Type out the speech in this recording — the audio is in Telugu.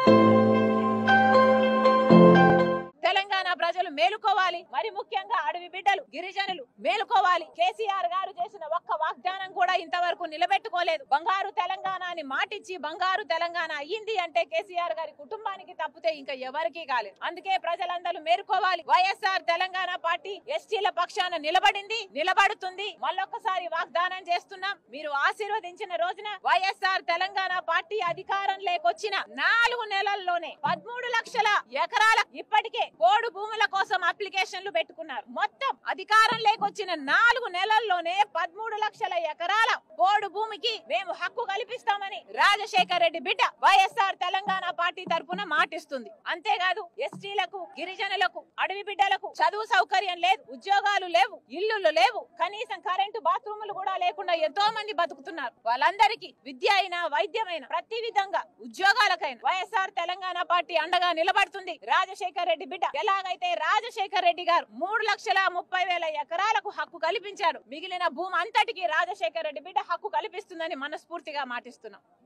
తెలంగాణ ప్రజలు మేలుకోవాలి మరి ముఖ్యంగా అడవి బిడ్డలు గిరిజనులు మేలుకోవాలి కేసీఆర్ గారు చేసిన ఒక్క వాగ్దానం కూడా ఇంతవరకు నిలబెట్టుకోలేదు బంగారు తెలంగాణ అని మాటిచ్చి బంగారు తెలంగాణ అయ్యింది అంటే కేసీఆర్ గారి కుటుంబానికి తప్పితే ఇంకా ఎవరికీ కాలేదు అందుకే ప్రజలందరూ మేలుకోవాలి వైఎస్ఆర్ తెలంగాణ పార్టీ ఎస్టీల పక్షాన నిలబడింది నిలబడుతుంది మళ్ళొక్కసారి వాగ్దానం చేస్తున్నాం మీరు ఆశీర్వదించిన రోజున వైఎస్ఆర్ తెలంగాణ పార్టీ అధికారం లేకొచ్చిన నాలుగు నెలల్లోనే పదమూడు లక్షల ఎకరాల ఇప్పటికే పోడు భూముల కోసం అప్లికేషన్లు పెట్టుకున్నారు మొత్తం అధికారం లేకొచ్చిన నాలుగు నెలల్లోనే పదమూడు లక్షల ఎకరాల పోడు భూమికి మేము హక్కు కల్పిస్తామని రాజశేఖర్ రెడ్డి బిడ్డ వైఎస్ఆర్ తెలంగాణ పార్టీ తరపున మాటిస్తుంది అంతేకాదు ఎస్టీలకు గిరిజనులకు అడవి బిడ్డలకు చదువు సౌకర్యం లేదు ఉద్యోగాలు లేవు ఇల్లులు లేవు కనీసం కరెంటు బాత్రూములు కూడా లేకుండా ఎంతో మంది బతుకుతున్నారు వాళ్ళందరికీ విద్య అయినా వైద్యమైన ప్రతి విధంగా ఉద్యోగాలకైనా వైఎస్ఆర్ తెలంగాణ పార్టీ అండగా నిలబడుతుంది రాజశేఖర్ రెడ్డి బిడ్డ ఎలాగైతే రాజశేఖర్ రెడ్డి గారు మూడు లక్షల ముప్పై వేల ఎకరాలకు హక్కు కల్పించాడు మిగిలిన భూమి అంతటికి రాజశేఖర్ రెడ్డి బిడ్డ హక్కు కల్పిస్తుందని మనస్ఫూర్తిగా మాటిస్తున్నాం